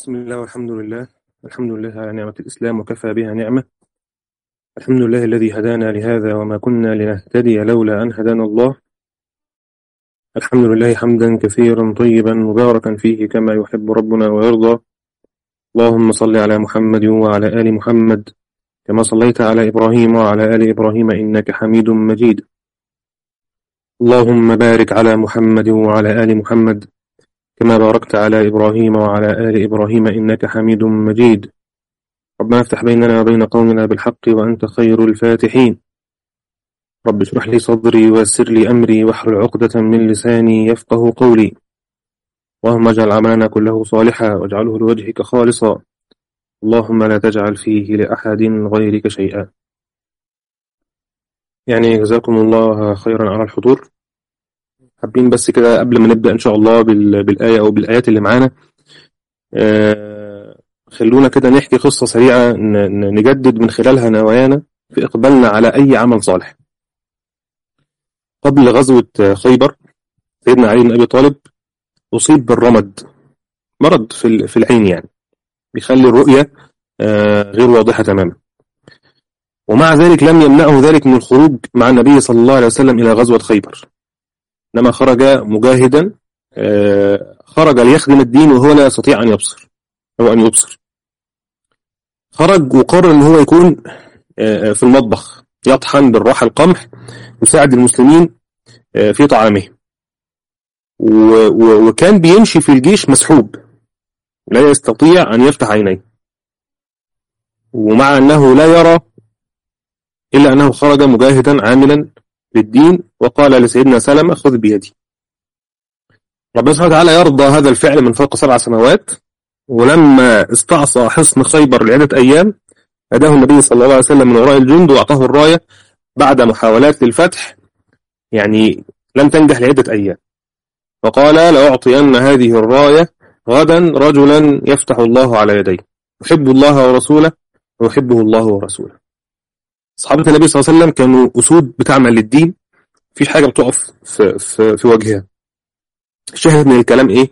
بسم الله والحمد لله الحمد لله على نعمة الإسلام وكفى بها نعمة الحمد لله الذي هدانا لهذا وما كنا لنهتدي لولا أن هدانا الله الحمد لله حمدا كثيرا طيبا مباركا فيه كما يحب ربنا ويرضى اللهم صل على محمد وعلى آل محمد كما صليت على إبراهيم وعلى آل إبراهيم إنك حميد مجيد اللهم بارك على محمد وعلى آل محمد كما باركت على إبراهيم وعلى آل إبراهيم إنك حميد مجيد ربنا افتح بيننا وبين قومنا بالحق وأنت خير الفاتحين رب اشرح لي صدري ويسر لي أمري واحلل عقدة من لساني يفقه قولي اللهم اجعل عملنا كله صالحا واجعله لوجهك خالصا اللهم لا تجعل فيه لأحد غيرك شيئا يعني جزاكم الله خيرا على الحضور حابين بس كده قبل ما نبدأ إن شاء الله بال- بالآية أو بالآيات اللي معانا آه، خلونا كده نحكي قصة سريعة ن- ن- نجدد من خلالها نوايانا في إقبالنا على أي عمل صالح قبل غزوة خيبر سيدنا علي بن أبي طالب أصيب بالرمد مرض في ال- في العين يعني بيخلي الرؤية آه، غير واضحة تماما ومع ذلك لم يمنعه ذلك من الخروج مع النبي صلى الله عليه وسلم إلى غزوة خيبر إنما خرج مجاهدا آه، خرج ليخدم الدين وهو لا يستطيع أن يبصر أو أن يبصر خرج وقرر أن هو يكون آه، في المطبخ يطحن بالراحة القمح يساعد المسلمين آه، في طعامهم و- و- وكان بيمشي في الجيش مسحوب لا يستطيع أن يفتح عينيه ومع أنه لا يرى إلا أنه خرج مجاهدا عاملا للدين وقال لسيدنا سلمة خذ بيدي ربنا سبحانه وتعالى يرضى هذا الفعل من فوق سبع سماوات ولما استعصى حصن خيبر لعدة أيام أداه النبي صلى الله عليه وسلم من وراء الجند وأعطاه الراية بعد محاولات للفتح يعني لم تنجح لعدة أيام فقال لأعطين هذه الراية غدا رجلا يفتح الله على يديه يحب الله ورسوله ويحبه الله ورسوله صحابة النبي صلى الله عليه وسلم كانوا أسود بتعمل للدين مفيش حاجة بتقف في, في, في وجهها شاهد من الكلام إيه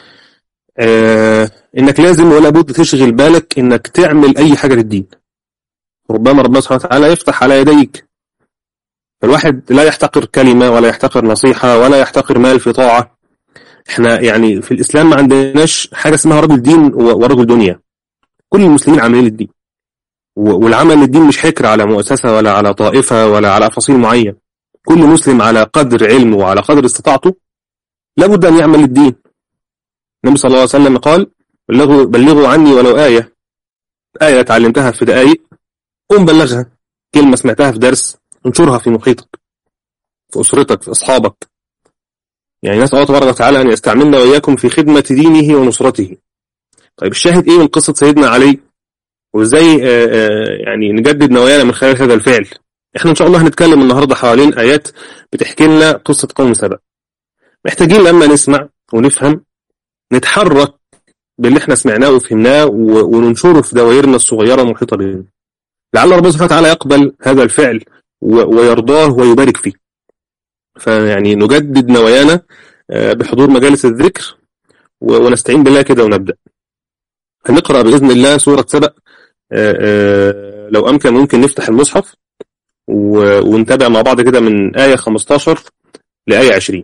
آه إنك لازم ولا بد تشغل بالك إنك تعمل أي حاجة للدين ربما ربنا سبحانه وتعالى يفتح على يديك الواحد لا يحتقر كلمة ولا يحتقر نصيحة ولا يحتقر مال في طاعة احنا يعني في الإسلام ما عندناش حاجة اسمها رجل دين و- ورجل دنيا كل المسلمين عاملين للدين و- والعمل للدين مش حكر على مؤسسة ولا على طائفة ولا على فصيل معين كل مسلم على قدر علمه وعلى قدر استطاعته لابد أن يعمل للدين النبي صلى الله عليه وسلم قال بلغوا, بلغوا عني ولو آية آية اتعلمتها في دقايق قم بلغها كلمة سمعتها في درس انشرها في محيطك في أسرتك في أصحابك يعني نسأل الله تبارك وتعالى أن يستعملنا وإياكم في خدمة دينه ونصرته طيب الشاهد إيه من قصة سيدنا علي وإزاي آه، آه، يعني نجدد نوايانا من خلال هذا الفعل إحنا إن شاء الله هنتكلم النهاردة حوالين آيات بتحكي لنا قصة قوم سبأ محتاجين لما نسمع ونفهم نتحرك باللي احنا سمعناه وفهمناه و- وننشره في دوائرنا الصغيرة المحيطة بنا لعل ربنا سبحانه وتعالى يقبل هذا الفعل و- ويرضاه ويبارك فيه فيعني نجدد نوايانا آه، بحضور مجالس الذكر و- ونستعين بالله كده ونبدأ هنقرأ بإذن الله سورة سبأ آه، آه، لو أمكن ممكن نفتح المصحف و- ونتابع مع بعض كده من آية 15 لآية 20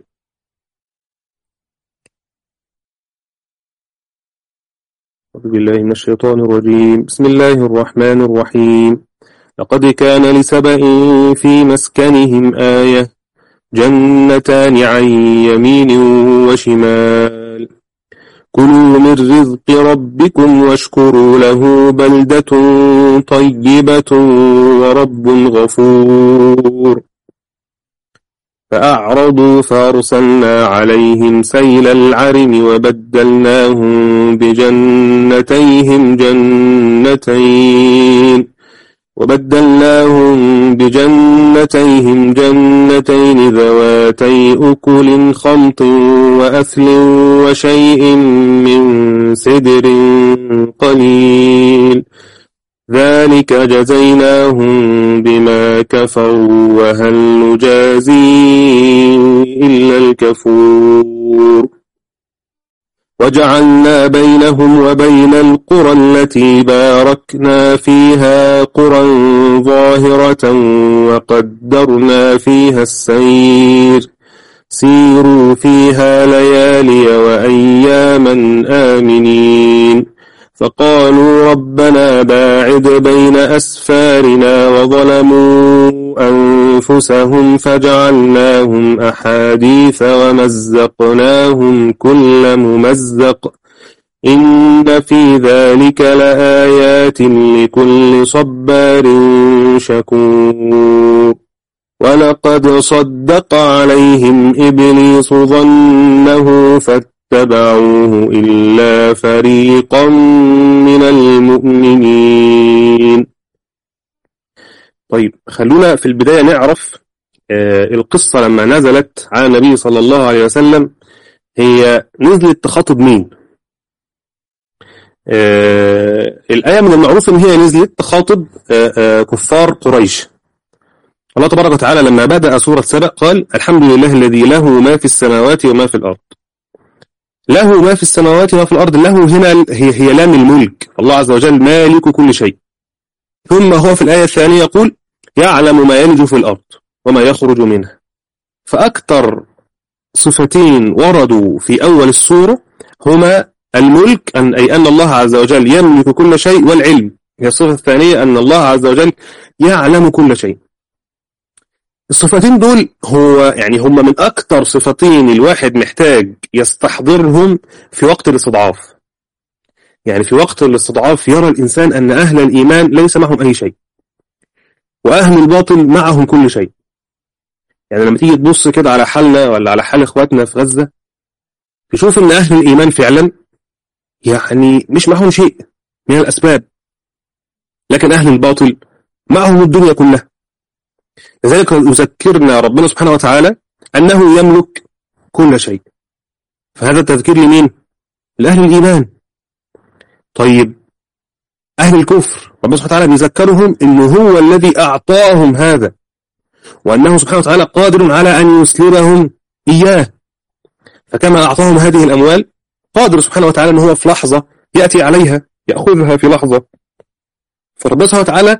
أعوذ بالله من الشيطان الرجيم بسم الله الرحمن الرحيم لقد كان لسبأ في مسكنهم آية جنتان عن يمين وشمال كلوا من رزق ربكم واشكروا له بلدة طيبة ورب غفور فأعرضوا فأرسلنا عليهم سيل العرم وبدلناهم بجنتيهم جنتين وبدلناهم بجنتيهم جنتين ذواتي أكل خمط وأثل وشيء من سدر قليل ذلك جزيناهم بما كفروا وهل نجازي إلا الكفور وجعلنا بينهم وبين القرى التي باركنا فيها قرى ظاهرة وقدرنا فيها السير سيروا فيها ليالي وأياما آمنين فقالوا ربنا باعد بين أسفارنا وظلموا أنفسهم فجعلناهم أحاديث ومزقناهم كل ممزق إن في ذلك لآيات لكل صبار شكور ولقد صدق عليهم إبليس ظنه فاتبعوه إلا فريقا من المؤمنين طيب خلونا في البداية نعرف آه القصة لما نزلت على النبي صلى الله عليه وسلم هي نزلت تخاطب مين آه الآية من المعروف إن هي نزلت تخاطب آه آه كفار قريش الله تبارك وتعالى لما بدأ سورة سبأ قال الحمد لله الذي له ما في السماوات وما في الأرض له ما في السماوات وما في الأرض له هنا هي, هي لام الملك الله عز وجل مالك كل شيء ثم هو في الآية الثانية يقول يعلم ما يلج في الأرض وما يخرج منها فأكثر صفتين وردوا في أول السورة هما الملك أن أي أن الله عز وجل يملك كل شيء والعلم هي الصفة الثانية أن الله عز وجل يعلم كل شيء الصفتين دول هو يعني هم من أكتر صفتين الواحد محتاج يستحضرهم في وقت الاستضعاف يعني في وقت الاستضعاف يرى الإنسان أن أهل الإيمان ليس معهم أي شيء وأهل الباطل معهم كل شيء يعني لما تيجي تبص كده على حالنا ولا على حال إخواتنا في غزة تشوف أن أهل الإيمان فعلا يعني مش معهم شيء من الأسباب لكن أهل الباطل معهم الدنيا كلها لذلك يذكرنا ربنا سبحانه وتعالى أنه يملك كل شيء فهذا التذكير لمين؟ لأهل الإيمان طيب أهل الكفر ربنا سبحانه وتعالى بيذكرهم أنه هو الذي أعطاهم هذا وأنه سبحانه وتعالى قادر على أن يسلبهم إياه فكما أعطاهم هذه الأموال قادر سبحانه وتعالى أنه هو في لحظة يأتي عليها يأخذها في لحظة فربنا سبحانه وتعالى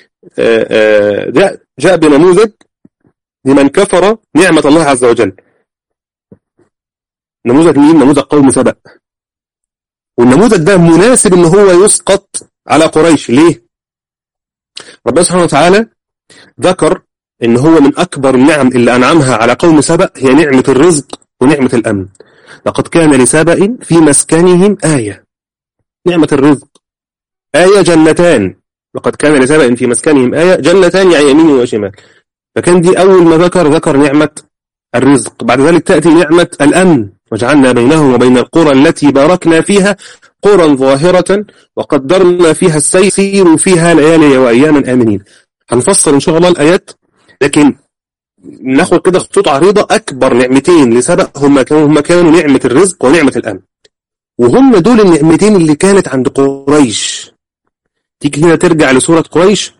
جاء, جاء بنموذج لمن كفر نعمة الله عز وجل نموذج مين؟ نموذج قوم سبأ والنموذج ده مناسب ان هو يسقط على قريش ليه؟ ربنا سبحانه وتعالى ذكر ان هو من اكبر النعم اللي انعمها على قوم سبأ هي نعمة الرزق ونعمة الامن لقد كان لسبأ في مسكنهم آية نعمة الرزق آية جنتان لقد كان لسبأ في مسكنهم آية جنتان عن يمين وشمال فكان دي أول ما ذكر ذكر نعمة الرزق بعد ذلك تأتي نعمة الأمن وجعلنا بينهم وبين القرى التي باركنا فيها قرى ظاهرة وقدرنا فيها السير فيها ليالي وأياما آمنين هنفصل إن شاء الله الآيات لكن ناخد كده خطوط عريضة أكبر نعمتين لسبق هم كانوا هم كانوا نعمة الرزق ونعمة الأمن وهم دول النعمتين اللي كانت عند قريش تيجي هنا ترجع لسورة قريش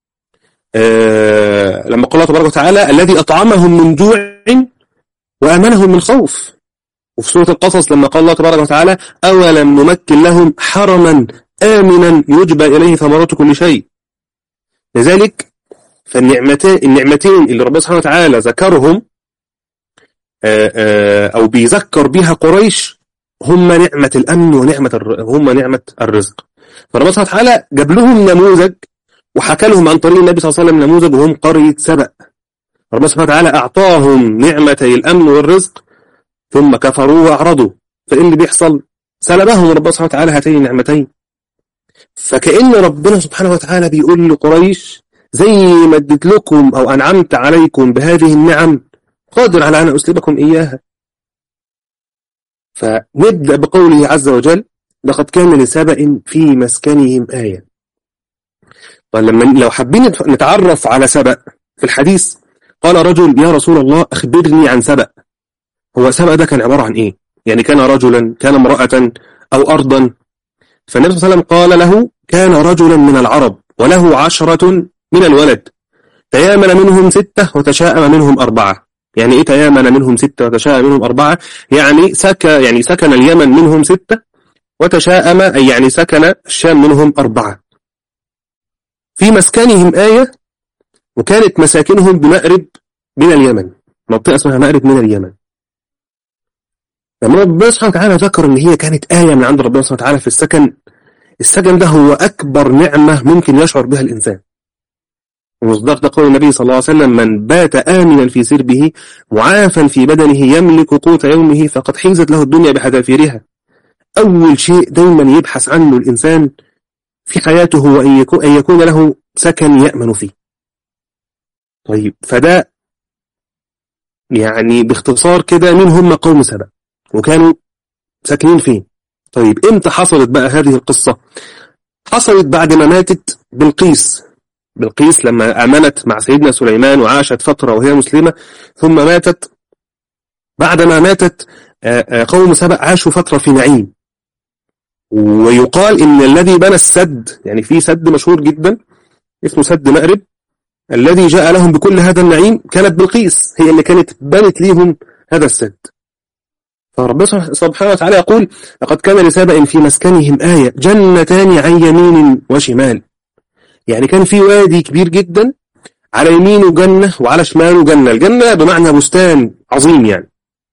آه لما قال الله تبارك وتعالى الذي أطعمهم من جوع وأمنهم من خوف وفي سورة القصص لما قال الله تبارك وتعالى أولم نمكن لهم حرما آمنا يجبى إليه ثمرات كل شيء لذلك فالنعمتين النعمتين اللي ربنا سبحانه وتعالى ذكرهم آآ آآ أو بيذكر بها قريش هم نعمة الأمن ونعمة الر... هم نعمة الرزق فربنا سبحانه وتعالى جاب لهم نموذج وحكى لهم عن طريق النبي صلى الله عليه وسلم نموذج وهم قرية سبأ ربنا سبحانه وتعالى أعطاهم نعمتي الأمن والرزق ثم كفروا وأعرضوا فإيه اللي بيحصل سلبهم ربنا سبحانه وتعالى هاتين النعمتين فكأن ربنا سبحانه وتعالى بيقول لقريش زي ما اديت لكم أو أنعمت عليكم بهذه النعم قادر على أن أسلبكم إياها فنبدأ بقوله عز وجل لقد كان لسبأ في مسكنهم آية ولما لو حابين نتعرف على سبأ في الحديث قال رجل يا رسول الله أخبرني عن سبأ هو سبأ ده كان عبارة عن إيه يعني كان رجلا كان امرأة أو أرضا فالنبي صلى الله عليه وسلم قال له كان رجلا من العرب وله عشرة من الولد تيامن منهم ستة وتشاءم منهم أربعة يعني ايه تيامن منهم ستة وتشاءم منهم أربعة يعني سك يعني سكن اليمن منهم ستة وتشاءم أي يعني سكن الشام منهم أربعة في مسكنهم آية وكانت مساكنهم بمأرب من اليمن منطقة اسمها مأرب من اليمن لما ربنا سبحانه وتعالى ذكر ان هي كانت آية من عند ربنا سبحانه وتعالى في السكن السكن ده هو أكبر نعمة ممكن يشعر بها الإنسان ومصداق ده قول النبي صلى الله عليه وسلم من بات آمنا في سربه معافا في بدنه يملك قوت يومه فقد حيزت له الدنيا بحذافيرها أول شيء دايما يبحث عنه الإنسان في حياته هو أن يكون, أن يكون له سكن يأمن فيه طيب فده يعني باختصار كده مين هم قوم سبأ وكانوا ساكنين فين طيب امتى حصلت بقى هذه القصة حصلت بعد ما ماتت بلقيس بلقيس لما آمنت مع سيدنا سليمان وعاشت فترة وهي مسلمة ثم ماتت بعدما ماتت قوم سبأ عاشوا فترة في نعيم ويقال إن الذي بنى السد يعني في سد مشهور جدا اسمه سد مأرب الذي جاء لهم بكل هذا النعيم كانت بلقيس هي اللي كانت بنت ليهم هذا السد فربنا سبحانه وتعالى يقول لقد كان لسبأ في مسكنهم آية جنتان عن يمين وشمال يعني كان في وادي كبير جدا على يمينه جنة وعلى شماله جنة الجنة بمعنى بستان عظيم يعني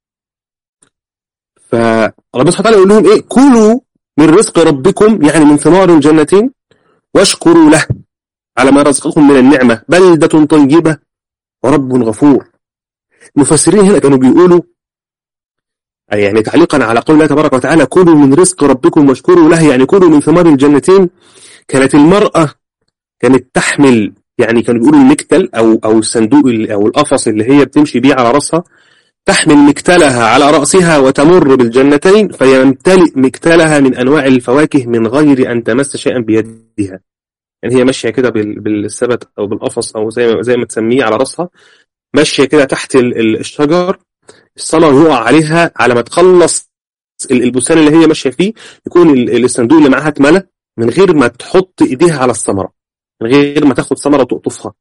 فربنا سبحانه وتعالى يقول لهم ايه كلوا من رزق ربكم يعني من ثمار الجنتين واشكروا له على ما رزقكم من النعمة بلدة طيبة ورب غفور المفسرين هنا كانوا بيقولوا يعني تعليقا على قول الله تبارك وتعالى كلوا من رزق ربكم واشكروا له يعني كلوا من ثمار الجنتين كانت المرأة كانت تحمل يعني كانوا بيقولوا المكتل أو أو الصندوق أو القفص اللي هي بتمشي بيه على رأسها تحمل مكتلها على رأسها وتمر بالجنتين فيمتلئ مكتلها من أنواع الفواكه من غير أن تمس شيئا بيدها يعني هي ماشية كده بالسبت أو بالقفص أو زي ما, زي ما تسميه على رأسها ماشية كده تحت الشجر الصلاة يقع عليها على ما تخلص البستان اللي هي ماشية فيه يكون الصندوق اللي معاها اتملى من غير ما تحط ايديها على الثمرة من غير ما تاخد ثمرة وتقطفها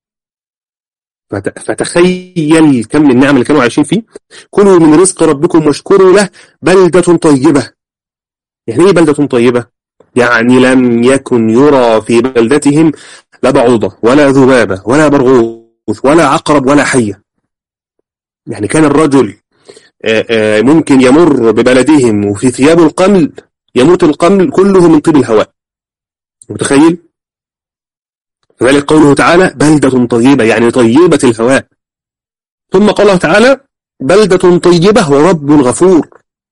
فتخيل كم من النعم اللي كانوا عايشين فيه كلوا من رزق ربكم واشكروا له بلدة طيبة يعني ايه بلدة طيبة يعني لم يكن يرى في بلدتهم لا بعوضة ولا ذبابة ولا برغوث ولا عقرب ولا حية يعني كان الرجل ممكن يمر ببلدهم وفي ثياب القمل يموت القمل كله من طيب الهواء متخيل فذلك قوله تعالى بلدة طيبة يعني طيبة الهواء ثم قال الله تعالى بلدة طيبة ورب غفور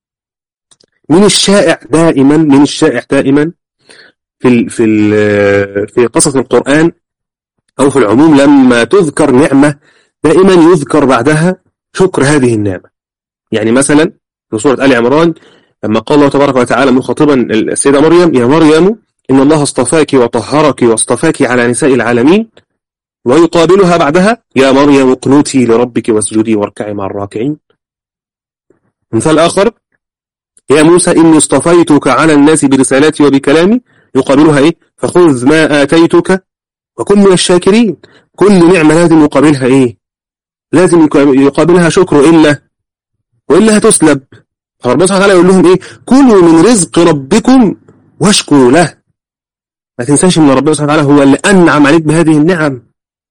من الشائع دائما من الشائع دائما في ال في ال في قصص القرآن أو في العموم لما تذكر نعمة دائما يذكر بعدها شكر هذه النعمة يعني مثلا في سورة آل عمران لما قال الله تبارك وتعالى مخاطبا السيدة مريم يا مريم إن الله اصطفاك وطهرك واصطفاك على نساء العالمين ويقابلها بعدها يا مريم اقنتي لربك واسجدي واركعي مع الراكعين مثال آخر يا موسى إني اصطفيتك على الناس برسالاتي وبكلامي يقابلها إيه فخذ ما آتيتك وكن من الشاكرين كل نعمة لازم يقابلها إيه لازم يقابلها شكر إلا وإلا هتسلب فربنا سبحانه وتعالى يقول لهم إيه كلوا من رزق ربكم واشكروا له ما تنساش ان ربنا سبحانه وتعالى هو اللي أنعم عليك بهذه النعم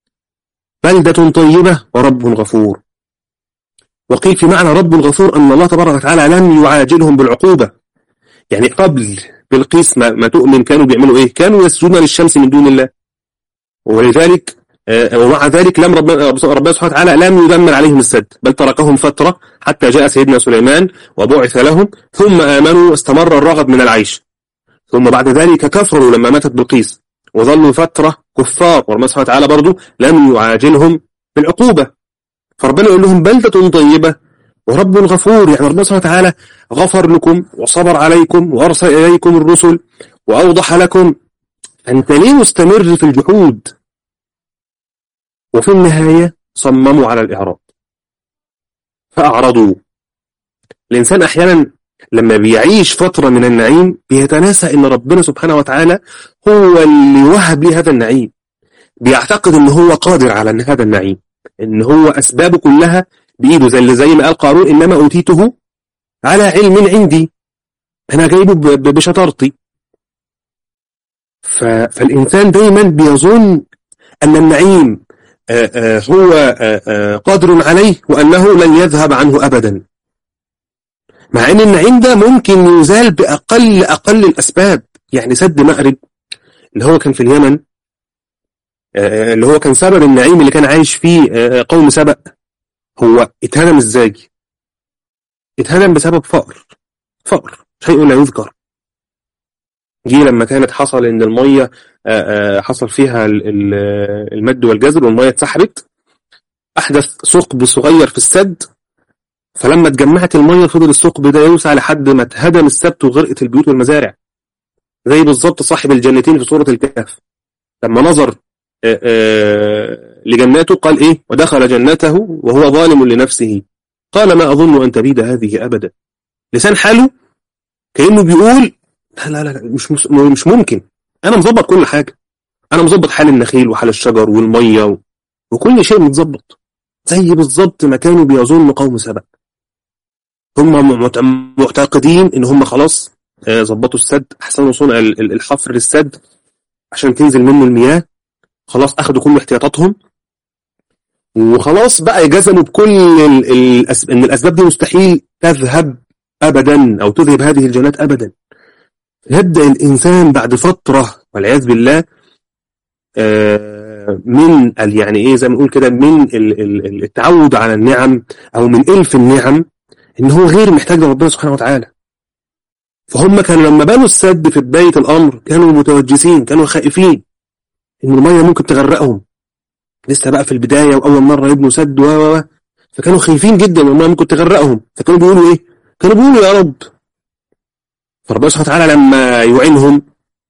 بلدة طيبة ورب غفور وقيل في معنى رب غفور أن الله تبارك وتعالى لم يعاجلهم بالعقوبة يعني قبل بالقيس ما, ما تؤمن كانوا بيعملوا إيه كانوا يسجدون للشمس من دون الله ولذلك ومع ذلك لم ربنا ربنا سبحانه وتعالى لم يدمر عليهم السد بل تركهم فترة حتى جاء سيدنا سليمان وبعث لهم ثم آمنوا واستمر الرغب من العيش ثم بعد ذلك كفروا لما ماتت بلقيس وظلوا فترة كفار وربنا سبحانه وتعالى برضو لم يعاجلهم بالعقوبة فربنا يقول لهم بلدة طيبة ورب غفور يعني ربنا سبحانه وتعالى غفر لكم وصبر عليكم وأرسل إليكم الرسل وأوضح لكم أنت ليه مستمر في الجحود وفي النهاية صمموا على الإعراض فأعرضوا الإنسان أحيانا لما بيعيش فترة من النعيم بيتناسى ان ربنا سبحانه وتعالى هو اللي وهب لي هذا النعيم بيعتقد ان هو قادر على ان هذا النعيم ان هو اسبابه كلها بايده زي زي ما قال قارون انما اوتيته على علم عندي انا جايبه بشطارتي فالانسان دايما بيظن ان النعيم هو قادر عليه وانه لن يذهب عنه ابدا مع ان النعيم ده ممكن يزال باقل اقل الاسباب يعني سد مأرب اللي هو كان في اليمن اللي هو كان سبب النعيم اللي كان عايش فيه قوم سبأ هو اتهدم ازاي اتهدم بسبب فقر فقر شيء لا يذكر جه لما كانت حصل ان الميه حصل فيها المد والجزر والميه اتسحبت احدث ثقب صغير في السد فلما اتجمعت الميه فضل الثقب ده يوسع لحد ما اتهدم السبت وغرقت البيوت والمزارع زي بالظبط صاحب الجنتين في سوره الكهف لما نظر لجناته قال ايه ودخل جنته وهو ظالم لنفسه قال ما اظن ان تبيد هذه ابدا لسان حاله كانه بيقول لا لا لا مش مش ممكن انا مظبط كل حاجه انا مظبط حال النخيل وحال الشجر والميه و... وكل شيء متظبط زي بالظبط ما كانوا بيظن قوم سبأ هم معتقدين ان هم خلاص ظبطوا السد احسنوا صنع الحفر للسد عشان تنزل منه المياه خلاص اخدوا كل احتياطاتهم وخلاص بقى يجزموا بكل ال ال ان الاسباب دي مستحيل تذهب ابدا او تذهب هذه الجنات ابدا يبدا الانسان بعد فتره والعياذ بالله من يعني ايه زي ما نقول كده من التعود على النعم او من الف النعم ان هو غير محتاج لربنا سبحانه وتعالى فهم كانوا لما بنوا السد في بدايه الامر كانوا متوجسين كانوا خائفين ان الميه ممكن تغرقهم لسه بقى في البدايه واول مره يبنوا سد و فكانوا خايفين جدا ان الميه ممكن تغرقهم فكانوا بيقولوا ايه؟ كانوا بيقولوا يا رب فربنا سبحانه وتعالى لما يعينهم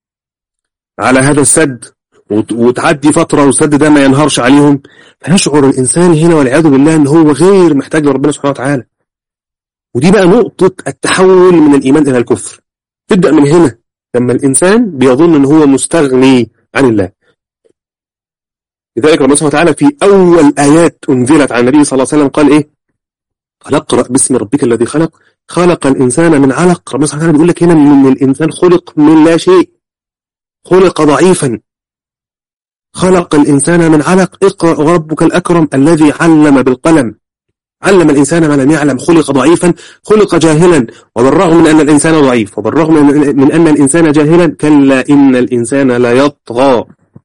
على هذا السد وتعدي فتره والسد ده ما ينهارش عليهم فيشعر الانسان هنا والعياذ بالله ان هو غير محتاج لربنا سبحانه وتعالى ودي بقى نقطه التحول من الايمان الى الكفر تبدا من هنا لما الانسان بيظن ان هو مستغني عن الله لذلك ربنا سبحانه وتعالى في أول آيات أنزلت عن النبي صلى الله عليه وسلم قال إيه؟ قال اقرأ باسم ربك الذي خلق خلق الإنسان من علق ربنا سبحانه وتعالى بيقول لك هنا إن الإنسان خلق من لا شيء خلق ضعيفا خلق الإنسان من علق اقرأ وربك الأكرم الذي علم بالقلم علم الإنسان ما لم يعلم خلق ضعيفا خلق جاهلا وبالرغم من أن الإنسان ضعيف وبالرغم من أن الإنسان جاهلا كلا إن الإنسان لا يطغى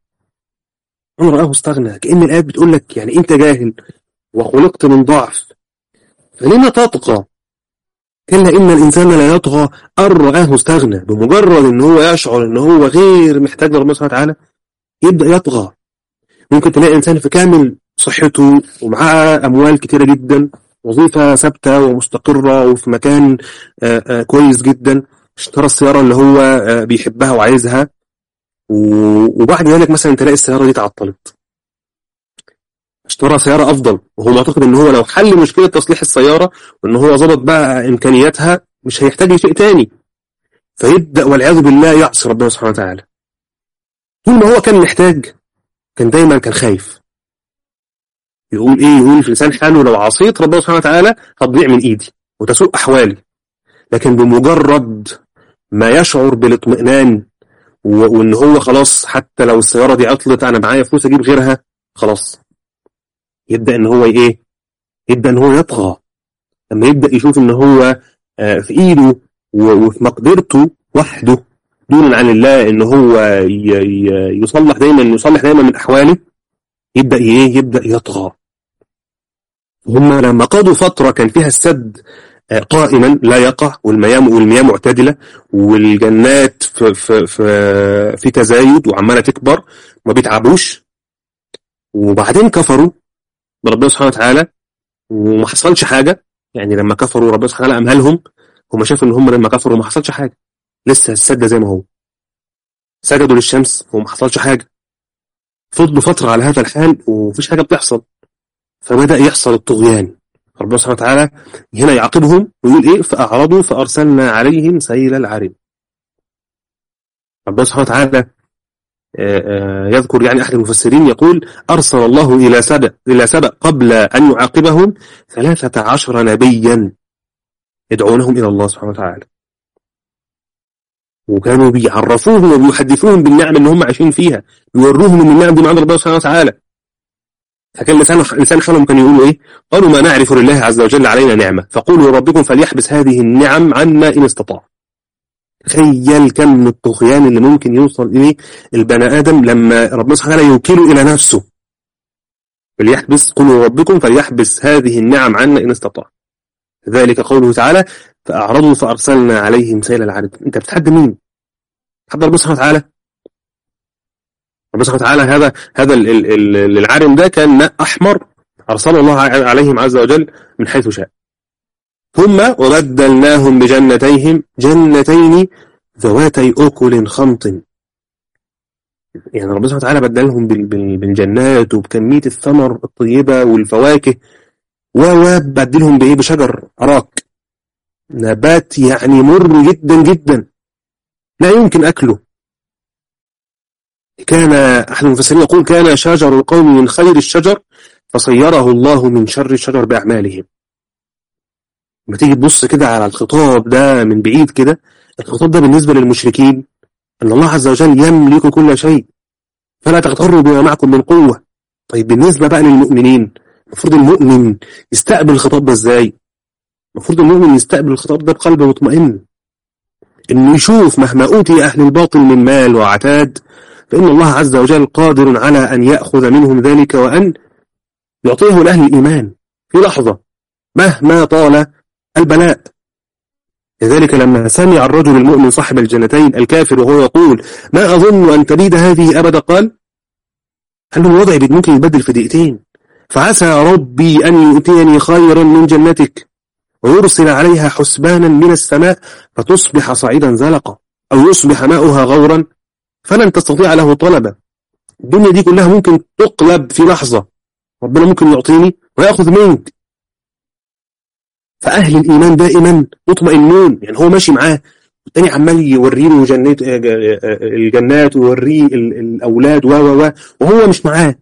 أن رآه استغنى كأن الآيات بتقول لك يعني أنت جاهل وخلقت من ضعف فلما تطغى كلا إن الإنسان لا يطغى أن رآه استغنى بمجرد أن هو يشعر أن هو غير محتاج لربنا سبحانه وتعالى يبدأ يطغى ممكن تلاقي إنسان في كامل صحته ومعاه أموال كتيرة جدا وظيفة ثابتة ومستقرة وفي مكان آآ آآ كويس جدا اشترى السيارة اللي هو بيحبها وعايزها وبعد ذلك مثلا تلاقي السيارة دي تعطلت اشترى سيارة أفضل وهو معتقد إن هو لو حل مشكلة تصليح السيارة وإن هو ظبط بقى إمكانياتها مش هيحتاج لشيء تاني فيبدأ والعياذ بالله يعصي ربنا سبحانه وتعالى طول ما هو كان محتاج كان دايما كان خايف يقول إيه يقول في لسان حاله لو عصيت ربنا سبحانه وتعالى هتضيع من إيدي وتسوء أحوالي لكن بمجرد ما يشعر بالاطمئنان وان هو خلاص حتى لو السياره دي عطلت انا معايا فلوس اجيب غيرها خلاص يبدا ان هو ايه يبدا ان هو يطغى لما يبدا يشوف ان هو في ايده وفي مقدرته وحده دون عن الله ان هو يصلح دايما يصلح دايما من احواله يبدا ايه يبدا يطغى هم لما قضوا فتره كان فيها السد قائما لا يقع والمياه والمياه معتدله والجنات في في في, في تزايد وعماله تكبر ما بيتعبوش وبعدين كفروا بربنا سبحانه وتعالى وما حصلش حاجه يعني لما كفروا ربنا سبحانه وتعالى امهلهم هم شافوا ان هم لما كفروا ما حصلش حاجه لسه السد زي ما هو سجدوا للشمس وما حصلش حاجه فضلوا فتره على هذا الحال ومفيش حاجه بتحصل فبدا يحصل الطغيان ربنا سبحانه وتعالى هنا يعاقبهم ويقول ايه فأعرضوا فأرسلنا عليهم سيل العرم ربنا سبحانه وتعالى يذكر يعني أحد المفسرين يقول أرسل الله إلى سبأ إلى سبأ قبل أن يعاقبهم ثلاثة عشر نبيا يدعونهم إلى الله سبحانه وتعالى وكانوا بيعرفوهم وبيحدثوهم بالنعم اللي هم عايشين فيها يوروهم ان النعم دي من عند ربنا سبحانه وتعالى فكان لسان لسان حالهم كانوا يقولوا ايه قالوا ما نعرف لله عز وجل علينا نعمه فقولوا ربكم فليحبس هذه النعم عنا ان استطاع تخيل كم من الطغيان اللي ممكن يوصل اليه البني ادم لما ربنا سبحانه وتعالى يوكله الى نفسه فليحبس قولوا ربكم فليحبس هذه النعم عنا ان استطاع ذلك قوله تعالى فأعرضوا فأرسلنا عليهم سيل العرض أنت بتحد مين؟ تحد ربنا سبحانه وتعالى ربنا سبحانه وتعالى هذا هذا العارم ده كان ماء أحمر أرسل الله عليهم عز وجل من حيث شاء ثم وبدلناهم بجنتيهم جنتين ذواتي أكل خمط يعني ربنا سبحانه وتعالى بدلهم بالجنات وبكمية الثمر الطيبة والفواكه وبدلهم بإيه بشجر أراك نبات يعني مر جدا جدا لا يمكن أكله كان أحد المفسرين يقول كان شجر القوم من خير الشجر فصيره الله من شر الشجر بأعمالهم لما تيجي تبص كده على الخطاب ده من بعيد كده الخطاب ده بالنسبة للمشركين أن الله عز وجل يملك كل شيء فلا تغتروا بما معكم من قوة طيب بالنسبة بقى للمؤمنين المفروض المؤمن يستقبل الخطاب ده ازاي المفروض المؤمن يستقبل الخطاب ده بقلب مطمئن انه يشوف مهما اوتي اهل الباطل من مال وعتاد فان الله عز وجل قادر على ان ياخذ منهم ذلك وان يعطيه لاهل الايمان في لحظه مهما طال البلاء لذلك لما سمع الرجل المؤمن صاحب الجنتين الكافر وهو يقول ما أظن أن تبيد هذه أبدا قال هل له وضع ممكن يبدل في دقيقتين فعسى ربي أن يؤتيني خيرا من جنتك ويرسل عليها حسبانا من السماء فتصبح صعيدا زلقا أو يصبح ماؤها غورا فلن تستطيع له طلبا الدنيا دي كلها ممكن تقلب في لحظة ربنا ممكن يعطيني ويأخذ منك فأهل الإيمان دائما مطمئنون يعني هو ماشي معاه التاني عمال يوري له جنات الجنات ويوريه الأولاد و و وهو مش معاه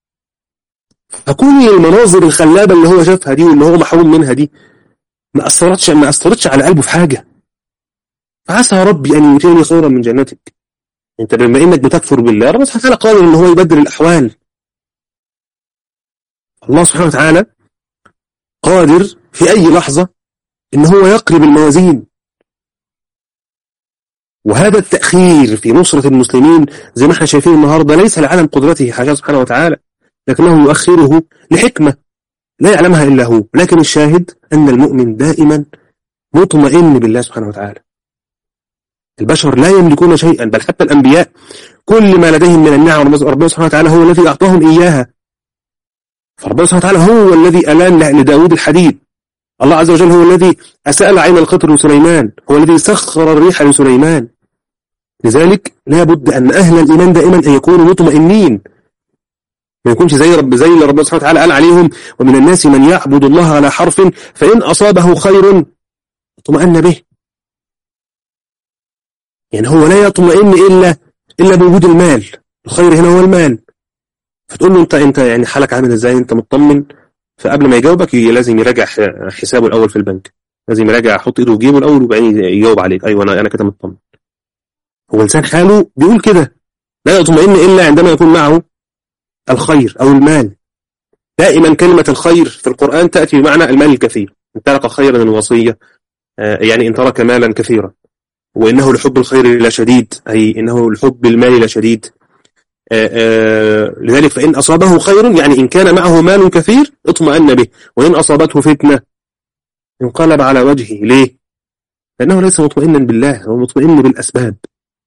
فكل المناظر الخلابة اللي هو شافها دي واللي هو محروم منها دي ما أثرتش ما أثرتش على قلبه في حاجة فعسى ربي أن يؤتيني خيرا من جنتك أنت بما إنك بتكفر بالله ربنا سبحانه وتعالى قادر إن هو يبدل الأحوال الله سبحانه وتعالى قادر في أي لحظة إن هو يقلب الموازين وهذا التأخير في نصرة المسلمين زي ما احنا شايفين النهاردة ليس لعدم قدرته حاجة سبحانه وتعالى لكنه يؤخره لحكمة لا يعلمها إلا هو لكن الشاهد أن المؤمن دائما مطمئن بالله سبحانه وتعالى البشر لا يملكون شيئا بل حتى الأنبياء كل ما لديهم من النعم ربنا سبحانه وتعالى هو الذي أعطاهم إياها فربنا سبحانه وتعالى هو الذي ألان لداود الحديد الله عز وجل هو الذي أسأل عين القطر لسليمان هو الذي سخر الريح لسليمان لذلك لا بد أن أهل الإيمان دائما أن يكونوا مطمئنين ما يكونش زي رب زي اللي ربنا سبحانه وتعالى قال عليهم ومن الناس من يعبد الله على حرف فإن أصابه خير اطمأن به يعني هو لا يطمئن إلا إلا بوجود المال الخير هنا هو المال فتقول له انت انت يعني حالك عامل ازاي انت مطمن فقبل ما يجاوبك لازم يراجع حسابه الاول في البنك لازم يراجع يحط ايده في جيبه الاول وبعدين يجاوب عليك ايوه انا انا كده مطمن هو انسان حاله بيقول كده لا يطمئن الا عندما يكون معه الخير او المال دائما كلمة الخير في القرآن تأتي بمعنى المال الكثير ان ترك خيرا الوصية يعني ان ترك مالا كثيرا وإنه لحب الخير لشديد أي إنه لحب المال لشديد آآ آآ لذلك فإن أصابه خير يعني إن كان معه مال كثير اطمأن به وإن أصابته فتنة انقلب على وجهه ليه؟ لأنه ليس مطمئنا بالله هو مطمئن بالأسباب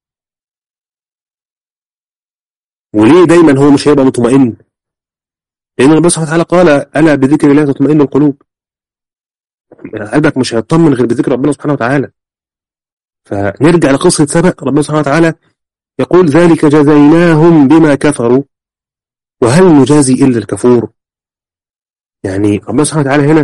وليه دايما هو مش هيبقى مطمئن لأن ربنا سبحانه وتعالى قال ألا بذكر الله تطمئن القلوب قلبك مش هيطمن غير بذكر ربنا سبحانه وتعالى فنرجع لقصة سبأ ربنا سبحانه وتعالى يقول ذلك جزيناهم بما كفروا وهل نجازي إلا الكفور يعني ربنا سبحانه وتعالى هنا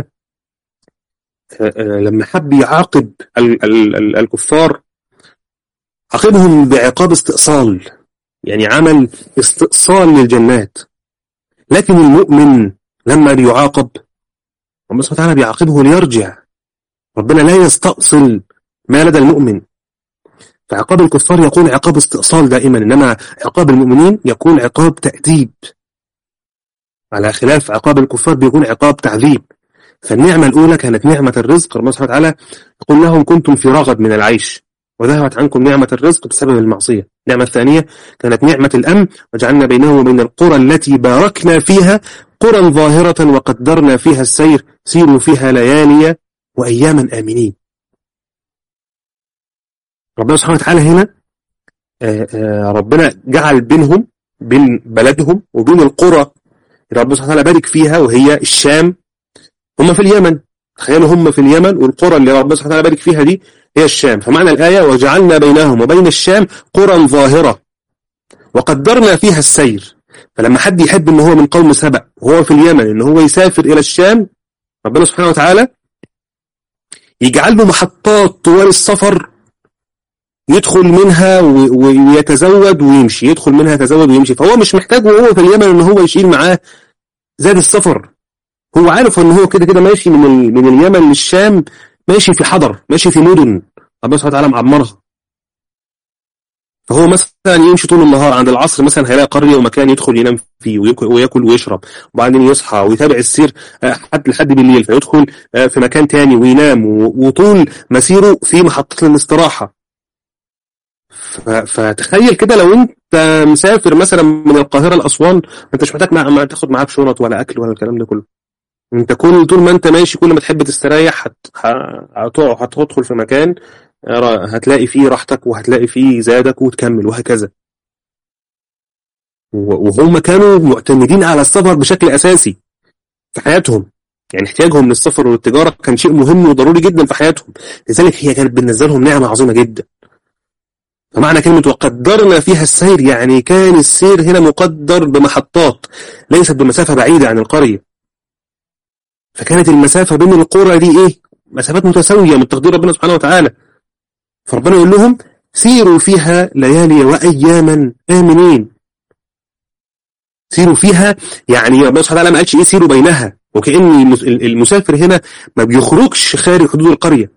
لما حب يعاقب الكفار عاقبهم بعقاب استئصال يعني عمل استئصال للجنات لكن المؤمن لما بيعاقب ربنا سبحانه وتعالى بيعاقبه ليرجع ربنا لا يستأصل ما لدى المؤمن فعقاب الكفار يكون عقاب استئصال دائما إنما عقاب المؤمنين يكون عقاب تأديب على خلاف عقاب الكفار بيكون عقاب تعذيب فالنعمة الأولى كانت نعمة الرزق ربنا سبحانه وتعالى يقول لهم كنتم في رغد من العيش وذهبت عنكم نعمة الرزق بسبب المعصية النعمة الثانية كانت نعمة الأمن وجعلنا بينهم وبين القرى التي باركنا فيها قرى ظاهرة وقدرنا فيها السير سيروا فيها ليالي وأياما آمنين ربنا سبحانه وتعالى هنا ربنا جعل بينهم بين بلدهم وبين القرى ربنا سبحانه وتعالى بارك فيها وهي الشام هم في اليمن تخيلوا هم في اليمن والقرى اللي ربنا سبحانه وتعالى بارك فيها دي هي الشام فمعنى الآية وجعلنا بينهم وبين الشام قرى ظاهرة وقدرنا فيها السير فلما حد يحب ان هو من قوم سبأ وهو في اليمن ان هو يسافر الى الشام ربنا سبحانه وتعالى يجعل له محطات طوال السفر يدخل منها ويتزود ويمشي يدخل منها يتزود ويمشي فهو مش محتاج وهو في اليمن ان هو يشيل معاه زاد السفر هو عارف ان هو كده كده ماشي من من اليمن للشام ماشي في حضر ماشي في مدن ربنا سبحانه وتعالى معمرها فهو مثلا يمشي طول النهار عند العصر مثلا هيلاقي قرية ومكان يدخل ينام فيه وياكل ويشرب وبعدين يصحى ويتابع السير حد لحد بالليل فيدخل في مكان تاني وينام وطول مسيره في محطة الاستراحة فتخيل كده لو انت مسافر مثلا من القاهرة لأسوان ما انتش محتاج ما تاخد معاك شنط ولا أكل ولا الكلام ده كله انت كل طول ما انت ماشي كل ما تحب تستريح هتقع هتدخل في مكان هتلاقي فيه راحتك وهتلاقي فيه زادك وتكمل وهكذا وهم كانوا معتمدين على السفر بشكل أساسي في حياتهم يعني احتياجهم للسفر والتجارة كان شيء مهم وضروري جدا في حياتهم لذلك هي كانت بالنسبة لهم نعمة عظيمة جدا فمعنى كلمة وقدرنا فيها السير يعني كان السير هنا مقدر بمحطات ليست بمسافة بعيدة عن القرية فكانت المسافة بين القرى دي ايه مسافات متساوية من تقدير ربنا سبحانه وتعالى فربنا يقول لهم سيروا فيها ليالي وأياما آمنين سيروا فيها يعني ربنا سبحانه وتعالى ما قالش ايه سيروا بينها وكأن المسافر هنا ما بيخرجش خارج حدود القرية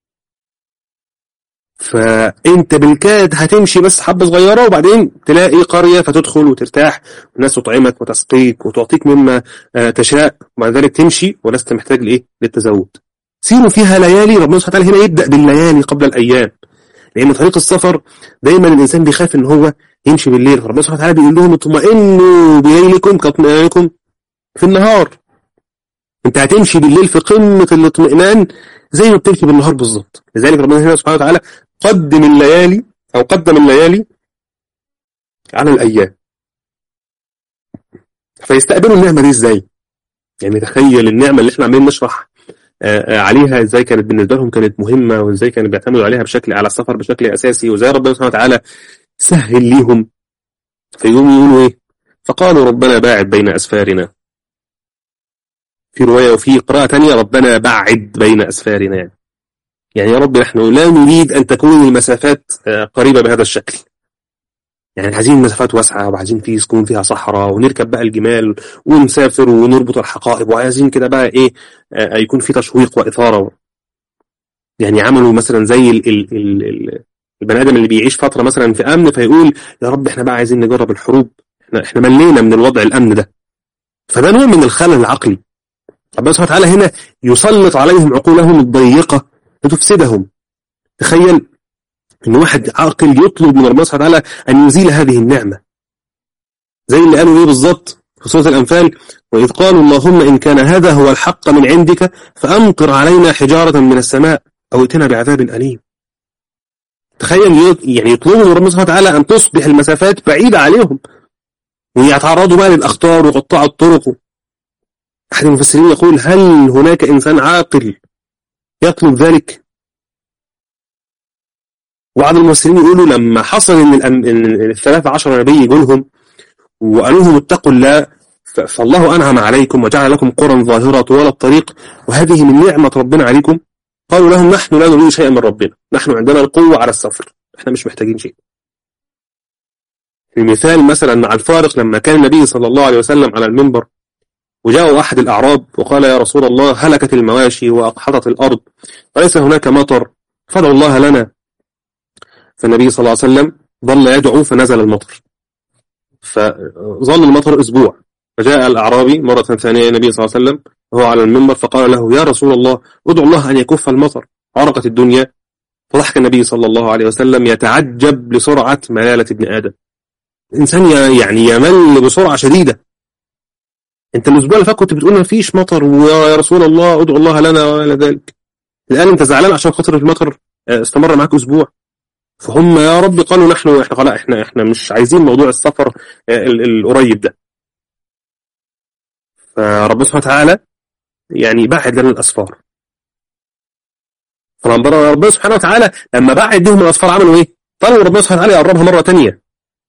فانت بالكاد هتمشي بس حبة صغيرة وبعدين تلاقي قرية فتدخل وترتاح والناس تطعمك وتسقيك وتعطيك مما تشاء وبعد ذلك تمشي ولست محتاج لايه للتزود سيروا فيها ليالي ربنا سبحانه وتعالى هنا يبدأ بالليالي قبل الأيام لأن طريق السفر دايما الإنسان بيخاف إن هو يمشي بالليل فربنا سبحانه وتعالى بيقول لهم اطمئنوا بليلكم كاطمئنانكم في النهار انت هتمشي بالليل في قمة الاطمئنان زي ما بتمشي بالنهار بالظبط لذلك ربنا هنا سبحانه وتعالى قدم الليالي أو قدم الليالي على الأيام فيستقبلوا النعمة دي ازاي يعني تخيل النعمة اللي احنا عمالين نشرح عليها ازاي كانت بالنسبة لهم كانت مهمة وازاي كانوا بيعتمدوا عليها بشكل على السفر بشكل أساسي وازاي ربنا سبحانه وتعالى سهل ليهم فيقوموا يقولوا ايه فقالوا ربنا باعد بين أسفارنا في رواية وفي قراءة تانية ربنا بعد بين أسفارنا يعني يعني يا رب نحن لا نريد أن تكون المسافات قريبة بهذا الشكل يعني عايزين مسافات واسعة وعايزين في تكون فيها صحراء ونركب بقى الجمال ونسافر ونربط الحقائب وعايزين كده بقى ايه يكون في تشويق وإثارة يعني عملوا مثلا زي ال ال ال ال البني آدم اللي بيعيش فترة مثلا في أمن فيقول يا رب احنا بقى عايزين نجرب الحروب احنا, احنا ملينا من الوضع الأمن ده فده نوع من الخلل العقلي ربنا سبحانه وتعالى هنا يسلط عليهم عقولهم الضيقة لتفسدهم تخيل ان واحد عاقل يطلب من ربنا سبحانه وتعالى ان يزيل هذه النعمة زي اللي قالوا ايه بالظبط في سورة الأنفال وإذ قالوا اللهم إن كان هذا هو الحق من عندك فأمطر علينا حجارة من السماء أو ائتنا بعذاب أليم تخيل يعني يطلبوا من ربنا سبحانه وتعالى أن تصبح المسافات بعيدة عليهم ويتعرضوا بقى للأخطار وقطاع الطرق أحد المفسرين يقول هل هناك إنسان عاقل يطلب ذلك وبعض المفسرين يقولوا لما حصل ان الثلاثة عشر نبي يقولهم وقالوا لهم اتقوا الله فالله أنعم عليكم وجعل لكم قرى ظاهرة طوال الطريق وهذه من نعمة ربنا عليكم قالوا لهم نحن لا نريد شيئا من ربنا نحن عندنا القوة على السفر احنا مش محتاجين شيء المثال مثلا مع الفارق لما كان النبي صلى الله عليه وسلم على المنبر وجاء أحد الأعراب وقال يا رسول الله هلكت المواشي وأقحطت الأرض وليس هناك مطر فادعوا الله لنا فالنبي صلى الله عليه وسلم ظل يدعو فنزل المطر فظل المطر أسبوع فجاء الأعرابي مرة ثانية النبي صلى الله عليه وسلم وهو على المنبر فقال له يا رسول الله ادعو الله أن يكف المطر عرقت الدنيا فضحك النبي صلى الله عليه وسلم يتعجب لسرعة ملالة ابن آدم الإنسان يعني يمل بسرعة شديدة أنت الأسبوع اللي فات كنت بتقول ما فيش مطر ويا رسول الله ادعو الله لنا وإلى ذلك الآن أنت زعلان عشان خاطر المطر استمر معاك أسبوع فهم يا رب قالوا نحن احنا خلاص احنا احنا مش عايزين موضوع السفر القريب ده فربنا سبحانه وتعالى يعني بعد لنا الأسفار فلما ربنا سبحانه وتعالى لما بعد لهم الأسفار عملوا إيه؟ طلبوا ربنا سبحانه وتعالى يقربها مرة تانية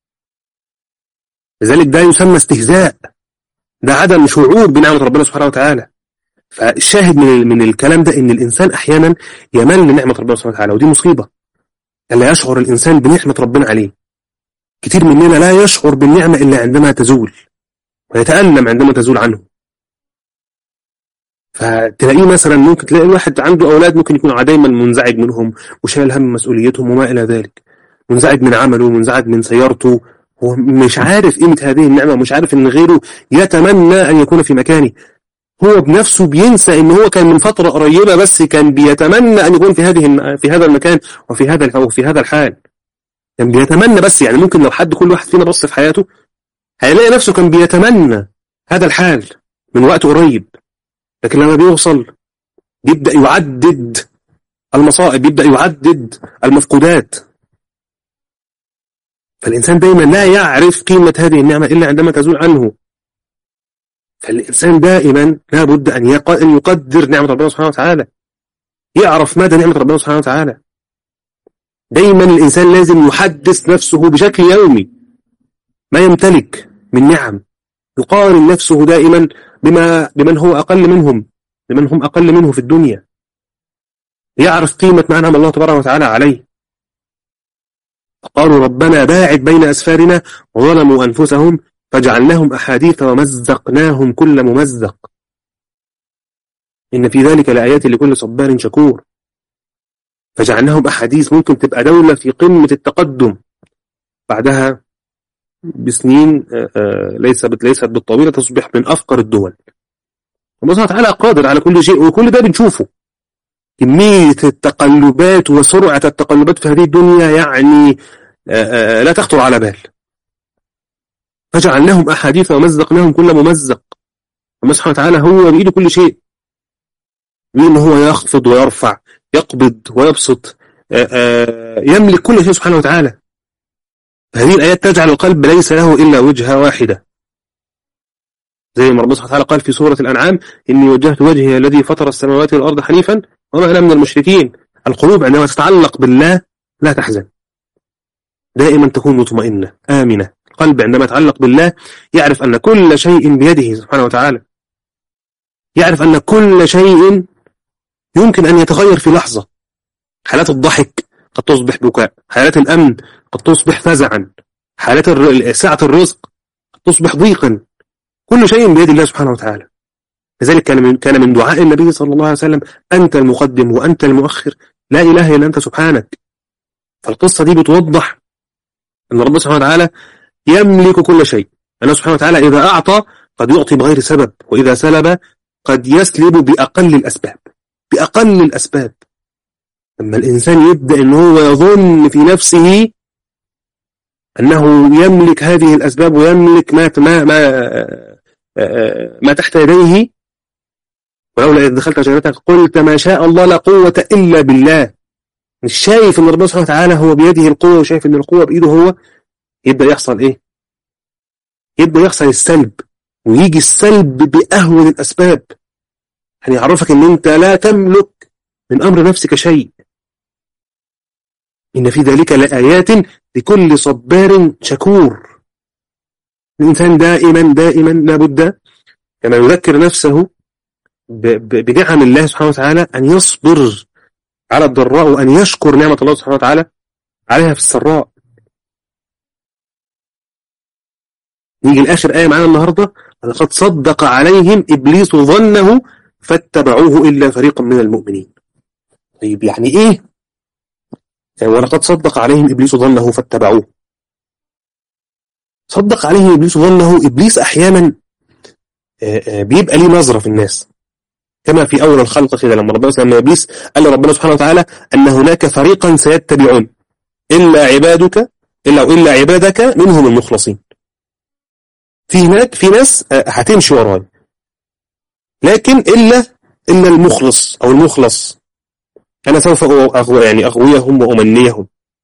لذلك ده يسمى استهزاء ده عدم شعور بنعمة ربنا سبحانه وتعالى فالشاهد من من الكلام ده ان الانسان احيانا يمل لنعمة ربنا سبحانه وتعالى ودي مصيبة الا يشعر الانسان بنعمة ربنا عليه كتير مننا لا يشعر بالنعمة الا عندما تزول ويتألم عندما تزول عنه فتلاقيه مثلا ممكن تلاقي الواحد عنده أولاد ممكن يكون دايما منزعج منهم وشايل هم مسؤوليتهم وما إلى ذلك منزعج من عمله منزعج من سيارته هو مش عارف قيمة هذه النعمة ومش عارف إن غيره يتمنى أن يكون في مكانه هو بنفسه بينسى إن هو كان من فترة قريبة بس كان بيتمنى أن يكون في هذه في هذا المكان وفي هذا أو في هذا الحال كان بيتمنى بس يعني ممكن لو حد كل واحد فينا بص في حياته هيلاقي نفسه كان بيتمنى هذا الحال من وقت قريب لكن لما بيوصل يبدأ يعدد المصائب يبدأ يعدد المفقودات فالإنسان دايما لا يعرف قيمة هذه النعمة إلا عندما تزول عنه فالإنسان دائما لا بد أن يقدر نعمة ربنا سبحانه وتعالى يعرف مدى نعمة ربنا سبحانه وتعالى دايما الإنسان لازم يحدث نفسه بشكل يومي ما يمتلك من نعم يقارن نفسه دائما بما بمن هو أقل منهم بمن هم أقل منه في الدنيا يعرف قيمة ما أنعم الله تبارك وتعالى عليه فقالوا ربنا باعد بين أسفارنا وظلموا أنفسهم فجعلناهم أحاديث ومزقناهم كل ممزق إن في ذلك لآيات لكل صبار شكور فجعلناهم أحاديث ممكن تبقى دولة في قمة التقدم بعدها بسنين ليست ليست بالطويلة تصبح من أفقر الدول الله سبحانه وتعالى قادر على كل شيء وكل ده بنشوفه كمية التقلبات وسرعة التقلبات في هذه الدنيا يعني لا تخطر على بال فجعلناهم أحاديث ومزقناهم كل ممزق الله سبحانه وتعالى هو بإيده كل شيء بإن هو يخفض ويرفع يقبض ويبسط يملك كل شيء سبحانه وتعالى هذه الآيات تجعل القلب ليس له إلا وجهة واحدة زي ما ربنا سبحانه وتعالى قال في سورة الأنعام إني وجهت وجهي الذي فطر السماوات والأرض حنيفا وما أنا من المشركين القلوب عندما تتعلق بالله لا تحزن دائما تكون مطمئنة آمنة القلب عندما يتعلق بالله يعرف أن كل شيء بيده سبحانه وتعالى يعرف أن كل شيء يمكن أن يتغير في لحظة حالات الضحك قد تصبح بكاء حالات الأمن قد تصبح فزعا حالات سعة الرزق قد تصبح ضيقا كل شيء بيد الله سبحانه وتعالى لذلك كان من كان من دعاء النبي صلى الله عليه وسلم أنت المقدم وأنت المؤخر لا إله إلا أنت سبحانك فالقصة دي بتوضح أن ربنا سبحانه وتعالى يملك كل شيء أنه سبحانه وتعالى إذا أعطى قد يعطي بغير سبب وإذا سلب قد يسلب بأقل الأسباب بأقل الأسباب لما الإنسان يبدأ أن هو يظن في نفسه أنه يملك هذه الأسباب ويملك ما ما ما, ما تحت يديه ولولا إذ دخلت جنتك قلت ما شاء الله لا قوة إلا بالله مش شايف أن ربنا سبحانه وتعالى هو بيده القوة وشايف أن القوة بإيده هو يبدأ يحصل إيه يبدأ يحصل السلب ويجي السلب بأهون الأسباب يعني يعرفك أن أنت لا تملك من أمر نفسك شيء إن في ذلك لآيات لكل صبار شكور الإنسان دائما دائما لابد كما يذكر نفسه بنعم الله سبحانه وتعالى أن يصبر على الضراء وأن يشكر نعمة الله سبحانه وتعالى عليها في السراء نيجي لآخر آية معانا النهاردة لقد صدق عليهم إبليس ظنه فاتبعوه إلا فريقا من المؤمنين طيب يعني إيه يعني ولقد صدق عليهم إبليس ظنه فاتبعوه صدق عليهم إبليس ظنه إبليس أحيانا بيبقى ليه نظرة في الناس كما في أول الخلق كده لما ربنا لما إبليس قال لربنا سبحانه وتعالى أن هناك فريقا سيتبعون إلا عبادك إلا إلا عبادك منهم المخلصين في هناك في ناس هتمشي وراي لكن إلا إلا المخلص أو المخلص أنا سوف أغوي يعني أغويهم وأمنيهم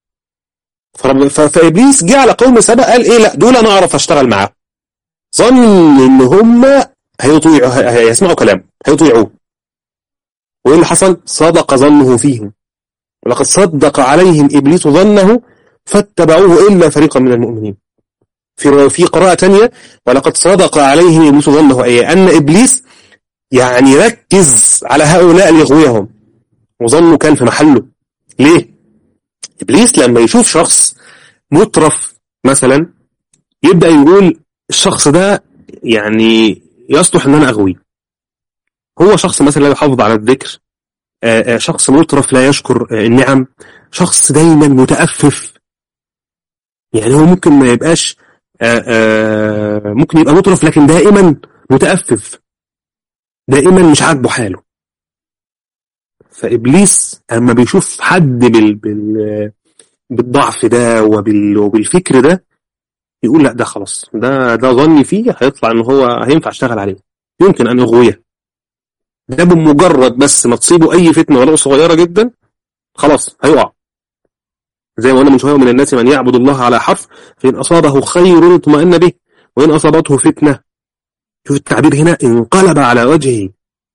فإبليس جه على قوم سبأ قال إيه لا دول أنا أعرف أشتغل معاهم ظن إن هم هيطيعوا هيسمعوا كلام هيطيعوه وإيه اللي حصل صدق ظنه فيهم ولقد صدق عليهم إبليس ظنه فاتبعوه إلا فريقا من المؤمنين في في قراءة تانية ولقد صدق عليهم إبليس ظنه أي أن إبليس يعني ركز على هؤلاء ليغويهم وظنه كان في محله ليه؟ إبليس لما يشوف شخص مترف مثلا يبدأ يقول الشخص ده يعني يصلح ان انا اغويه هو شخص مثلا لا يحافظ على الذكر شخص مترف لا يشكر النعم شخص دايما متأفف يعني هو ممكن ما يبقاش ممكن يبقى مترف لكن دائما متأفف دائما مش عاجبه حاله فإبليس أما بيشوف حد بال... بال... بالضعف ده وبال... وبالفكر ده يقول لا ده خلاص ده ده ظني فيه هيطلع ان هو هينفع اشتغل عليه يمكن ان اغويه ده بمجرد بس ما تصيبه اي فتنه ولو صغيره جدا خلاص هيقع زي ما قلنا من شويه من الناس من يعبد الله على حرف فان اصابه خير اطمأن به وان اصابته فتنه شوف التعبير هنا انقلب على وجهه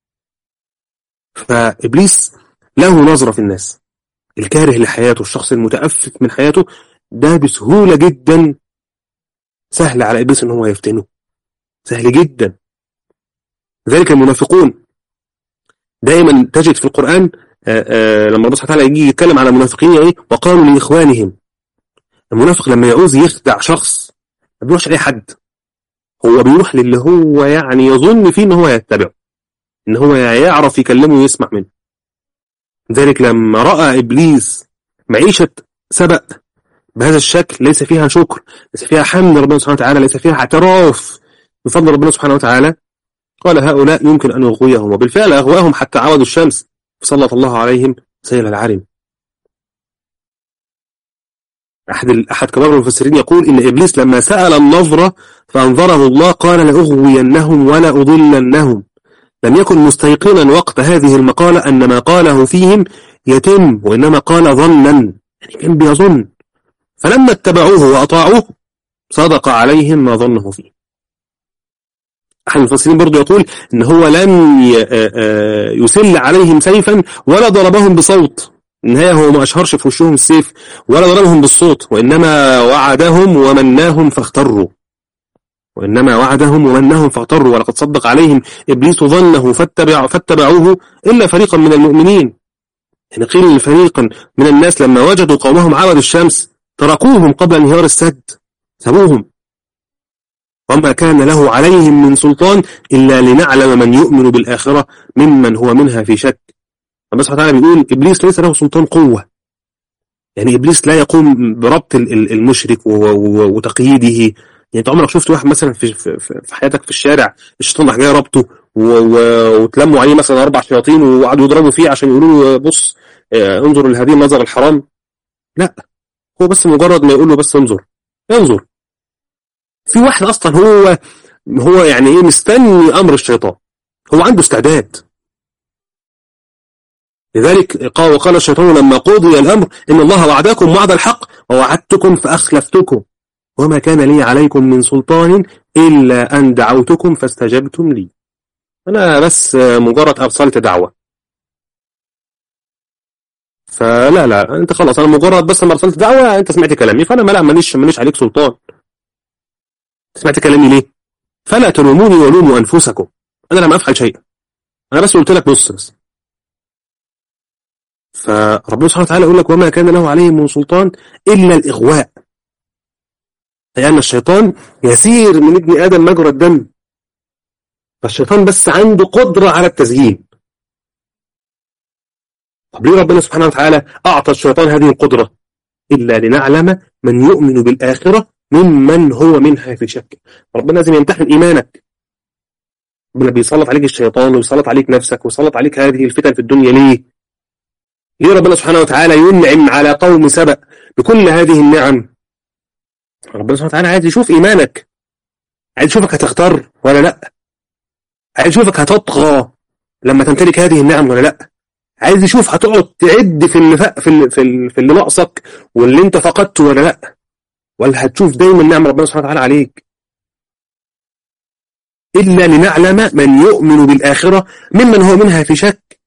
فابليس له نظره في الناس الكاره لحياته الشخص المتأفف من حياته ده بسهوله جدا سهل على إبليس إن هو يفتنه سهل جدا ذلك المنافقون دائما تجد في القرآن آآ آآ لما الله سبحانه وتعالى يجي يتكلم على المنافقين ايه وقالوا لإخوانهم المنافق لما يعوز يخدع شخص ما بيروحش أي حد هو بيروح للي هو يعني يظن فيه إن هو يتبعه إن هو يعرف يكلمه ويسمع منه ذلك لما رأى إبليس معيشة سبأ بهذا الشكل ليس فيها شكر ليس فيها حمد ربنا سبحانه وتعالى ليس فيها اعتراف بفضل ربنا سبحانه وتعالى قال هؤلاء يمكن أن يغويهم وبالفعل أغواهم حتى عودوا الشمس فسلط الله عليهم سيل العرم أحد أحد كبار المفسرين يقول إن إبليس لما سأل النظرة فأنظره الله قال لأغوينهم ولا أضلنهم لم يكن مستيقنا وقت هذه المقالة أن ما قاله فيهم يتم وإنما قال ظنا يعني كان بيظن فلما اتبعوه وأطاعوه صدق عليهم ما ظنه فيه أحد المفسرين برضو يقول إن هو لم يسل عليهم سيفا ولا ضربهم بصوت النهاية هو ما أشهرش في وشهم السيف ولا ضربهم بالصوت وإنما وعدهم ومناهم فاختروا وإنما وعدهم ومناهم فاغتروا ولقد صدق عليهم إبليس ظنه فاتبع فاتبعوه إلا فريقا من المؤمنين يعني قيل لفريقا من الناس لما وجدوا قومهم عبد الشمس تركوهم قبل انهيار السد سابوهم وما كان له عليهم من سلطان إلا لنعلم من يؤمن بالآخرة ممن هو منها في شك الله سبحانه وتعالى بيقول إبليس ليس له سلطان قوة يعني إبليس لا يقوم بربط المشرك وتقييده يعني انت عمرك شفت واحد مثلا في, في, في حياتك في الشارع الشيطان راح جاي ربطه وتلموا عليه مثلا اربع شياطين وقعدوا يضربوا فيه عشان يقولوا له بص انظر لهذه النظر الحرام لا هو بس مجرد ما يقول له بس انظر انظر في واحد اصلا هو هو يعني ايه مستني امر الشيطان هو عنده استعداد لذلك قال وقال الشيطان لما قضي الامر ان الله وعدكم وعد الحق ووعدتكم فاخلفتكم وما كان لي عليكم من سلطان الا ان دعوتكم فاستجبتم لي انا بس مجرد ارسلت دعوه فلا لا انت خلاص انا مجرد بس ما ارسلت دعوه انت سمعت كلامي فانا ما لا ماليش ماليش عليك سلطان سمعت كلامي ليه فلا تلوموني ولوموا انفسكم انا لم افعل شيئا انا بس قلت لك بص بس فربنا سبحانه وتعالى يقول لك وما كان له عليهم من سلطان الا الاغواء لأن الشيطان يسير من ابن آدم مجرى الدم فالشيطان بس عنده قدرة على التزيين طب ليه ربنا سبحانه وتعالى أعطى الشيطان هذه القدرة إلا لنعلم من يؤمن بالآخرة ممن هو منها في شك ربنا لازم يمتحن إيمانك ربنا بيسلط عليك الشيطان ويسلط عليك نفسك ويسلط عليك هذه الفتن في الدنيا ليه ليه ربنا سبحانه وتعالى ينعم على قوم سبأ بكل هذه النعم ربنا سبحانه وتعالى عايز يشوف إيمانك عايز يشوفك هتختار ولا لا عايز يشوفك هتطغى لما تمتلك هذه النعم ولا لا عايز يشوف هتقعد تعد في اللي في اللي في اللي, في اللي ناقصك واللي انت فقدته ولا لا ولا هتشوف دايما نعم ربنا سبحانه وتعالى عليك إلا لنعلم من يؤمن بالآخرة ممن هو منها في شك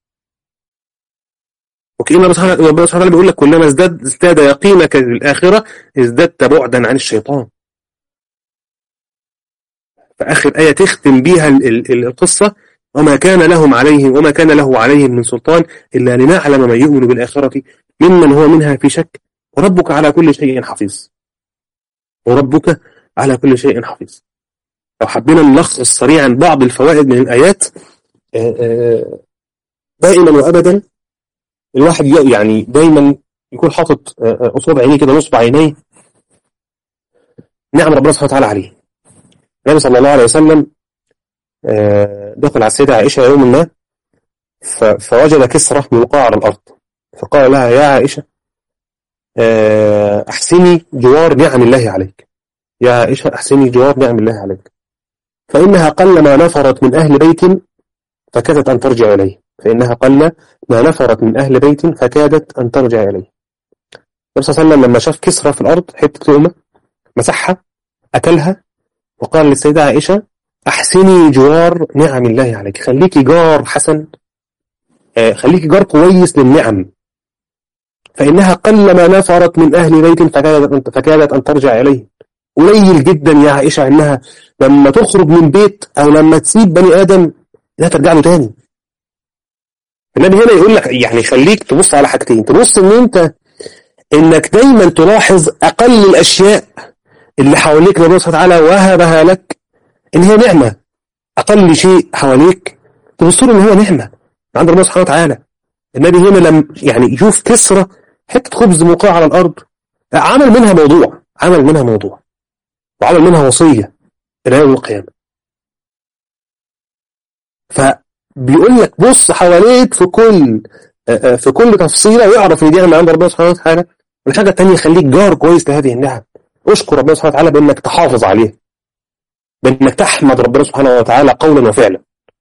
وكأن ربنا سبحانه وتعالى بيقول لك كلما ازداد ازداد يقينك للآخرة ازددت بعدا عن الشيطان فآخر آية تختم بيها القصة وما كان لهم عليهم وما كان له عليهم من سلطان إلا لنعلم من يؤمن بالآخرة ممن هو منها في شك وربك على كل شيء حفيظ وربك على كل شيء حفيظ لو حبينا نلخص سريعا بعض الفوائد من الآيات دائما وأبدا الواحد يعني دايما يكون حاطط أصوب عينيه كده نصب عينيه نعم ربنا سبحانه وتعالى عليه النبي صلى الله عليه وسلم دخل على السيدة عائشة يوم ما فوجد كسرة ملقاة على الأرض فقال لها يا عائشة أحسني جوار نعم الله عليك يا عائشة أحسني جوار نعم الله عليك فإنها قل ما نفرت من أهل بيت فكادت أن ترجع إليه فإنها قل ما نفرت من أهل بيت فكادت أن ترجع إليه النبي صلى الله عليه وسلم لما شاف كسرة في الأرض حتة لقمة مسحها أكلها وقال للسيدة عائشة أحسني جوار نعم الله عليك خليكي جار حسن خليكي جار كويس للنعم فإنها قل ما نفرت من أهل بيت فكادت, فكادت أن ترجع إليه قليل جدا يا عائشة إنها لما تخرج من بيت أو لما تسيب بني آدم لا ترجع له تاني النبي هنا يقول لك يعني خليك تبص على حاجتين تبص ان انت انك دايما تلاحظ اقل الاشياء اللي حواليك ربنا سبحانه وتعالى وهبها لك ان هي نعمة اقل شيء حواليك تبص له ان هو نعمة عند ربنا سبحانه وتعالى النبي هنا لم يعني يشوف كسرة حتة خبز ملقاة على الارض عمل منها موضوع عمل منها موضوع وعمل منها وصية الى يوم القيامة فبيقول لك بص حواليك في كل في كل تفصيلة ويعرف ان دي نعمة عند ربنا سبحانه وتعالى والحاجة الثانية خليك جار كويس لهذه النعم اشكر ربنا سبحانه وتعالى بانك تحافظ عليه بانك تحمد ربنا سبحانه وتعالى قولا وفعلا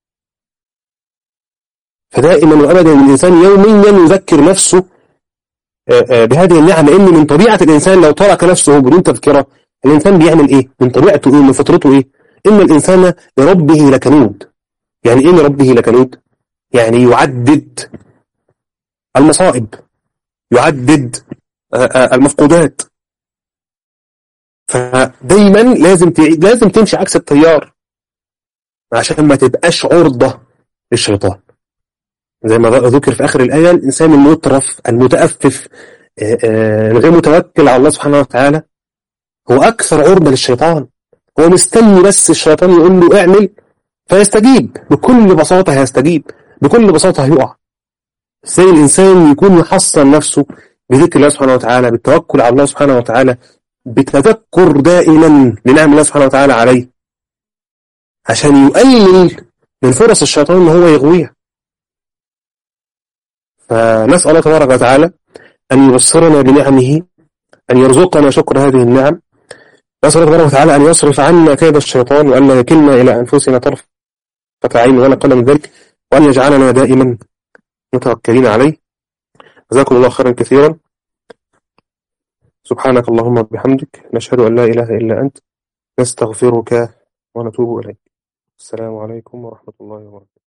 فدائما وابدا الانسان يوميا يذكر نفسه بهذه النعم لان من طبيعه الانسان لو ترك نفسه بدون تذكره الانسان بيعمل ايه؟ من طبيعته ايه؟ من فطرته ايه؟ ان الانسان لربه لكنود يعني ايه لربه لكنود؟ يعني يعدد المصائب يعدد المفقودات فدايما لازم تعيد لازم تمشي عكس التيار عشان ما تبقاش عرضة للشيطان زي ما ذكر في آخر الآية الإنسان المترف المتأفف الغير متوكل على الله سبحانه وتعالى هو أكثر عرضة للشيطان هو مستني بس الشيطان يقول له اعمل فيستجيب بكل بساطة هيستجيب بكل بساطة هيقع ازاي الإنسان يكون يحصن نفسه بذكر الله سبحانه وتعالى بالتوكل على الله سبحانه وتعالى بتذكر دائما لنعم الله سبحانه وتعالى عليه عشان يقلل من فرص الشيطان ان هو يغويها فنسأل الله تبارك وتعالى أن يبصرنا بنعمه أن يرزقنا شكر هذه النعم نسأل الله تبارك وتعالى أن يصرف عنا كيد الشيطان وأن لا يكلنا إلى أنفسنا طرفة عين ولا قل من ذلك وأن يجعلنا دائما متوكلين عليه جزاكم الله خيرا كثيرا سبحانك اللهم وبحمدك نشهد أن لا إله إلا أنت نستغفرك ونتوب إليك السلام عليكم ورحمة الله وبركاته